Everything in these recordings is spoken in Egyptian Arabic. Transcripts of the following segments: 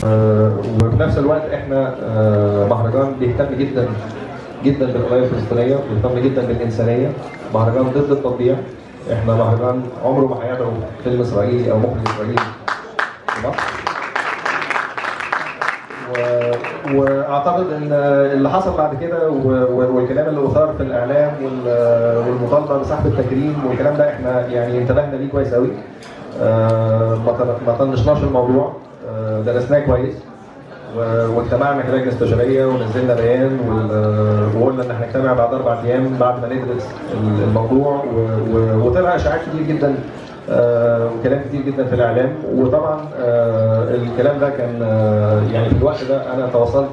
آه، وفي نفس الوقت احنا آه، مهرجان بيهتم جدا جدا بالقضايا الفلسطينيه بيهتم جدا بالانسانيه مهرجان ضد التطبيع احنا مهرجان عمره ما هيدعو فيلم اسرائيلي او مخرج اسرائيلي في مصر و- واعتقد ان اللي حصل بعد كده و- و- والكلام اللي اثار في الاعلام وال- والمطالبه بسحب التكريم والكلام ده احنا يعني انتبهنا ليه كويس قوي آه، ما طن- ما طنشناش الموضوع آه، درسناه كويس و- واجتمعنا كلجنه استشاريه ونزلنا بيان وال- وقلنا ان احنا نجتمع بعد اربع ايام بعد ما ندرس ال- الموضوع و- و- وطلع اشاعات كتير جدا آه، وكلام كتير جدا في الاعلام وطبعا آه، الكلام ده كان آه، يعني في الوقت ده انا تواصلت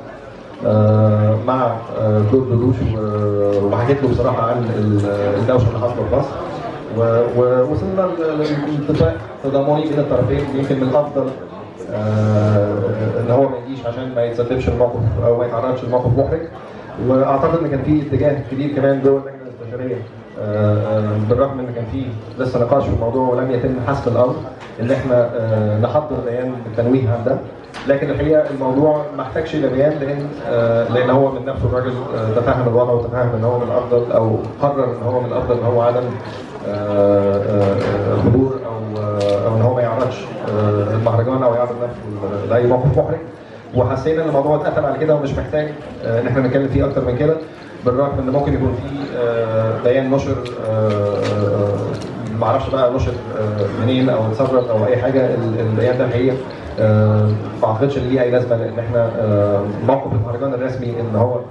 آه، مع آه، كلود دلوش و- وحكيت له بصراحه عن ال- الدوشه اللي حاصله في مصر و- ووصلنا ل- لاتفاق تضامني بين الطرفين يمكن من الافضل آه، ان هو ما يجيش عشان ما يتسببش الموقف او ما يتعرضش لموقف محرج واعتقد ان كان في اتجاه كبير كمان جوه اللجنه الاستشاريه آه، آه، بالرغم ان كان في لسه نقاش في الموضوع ولم يتم حسم الامر ان احنا آه، نحضر بيان بالتنويه عن ده لكن الحقيقه الموضوع ما احتاجش الى بيان لان آه، لان هو من نفسه الراجل آه، تفهم الوضع وتفهم ان هو من الافضل او قرر ان هو من الافضل ان هو عدم آه، آه، الحضور او آه، او ان هو ما يعرضش آه، المهرجان او يعرض نفسه لاي موقف محرج وحسينا ان الموضوع اتقفل على كده ومش محتاج آه، ان احنا نتكلم فيه اكتر من كده بالرغم ان ممكن يكون في آه، بيان نشر آه، آه، ما اعرفش بقى نشر آه، منين او اتسرب او اي حاجه ال- البيان ده الحقيقه آه، ما اعتقدش ان ليه اي لازمه لان احنا آه، موقف المهرجان الرسمي ان هو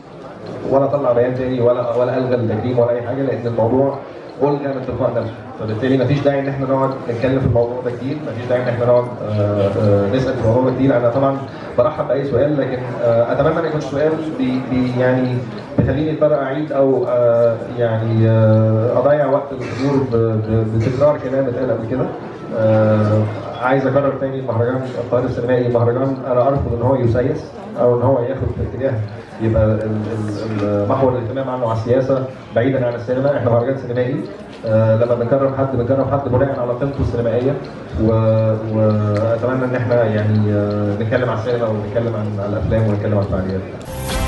ولا طلع بيان تاني ولا ولا الغى التكريم ولا اي حاجه لان الموضوع الغى من تلقاء نفسه فبالتالي مفيش داعي ان احنا نقعد نتكلم في الموضوع ده كتير مفيش داعي ان احنا نقعد آه، آه، نسال في الموضوع ده كتير انا طبعا برحب باي سؤال لكن آه، اتمنى ما يكونش سؤال بي بي يعني بيخليني اضطر اعيد او آه، يعني آه، اضيع وقت الحضور ب- ب- بتكرار كلام اتقال قبل كده آه، عايز اكرر تاني مهرجان القاهره السينمائي مهرجان انا ارفض ان هو يسيس او ان هو ياخد في اتجاه يبقى ال- ال- ال- محور الاهتمام عنه على السياسه بعيدا عن السينما احنا مهرجان سينمائي آه، لما بنكرم حد بنكرم حد بناء على قيمته السينمائيه و- واتمنى ان احنا يعني آه، نتكلم عن السينما ونتكلم عن عن الافلام ونتكلم عن الفعاليات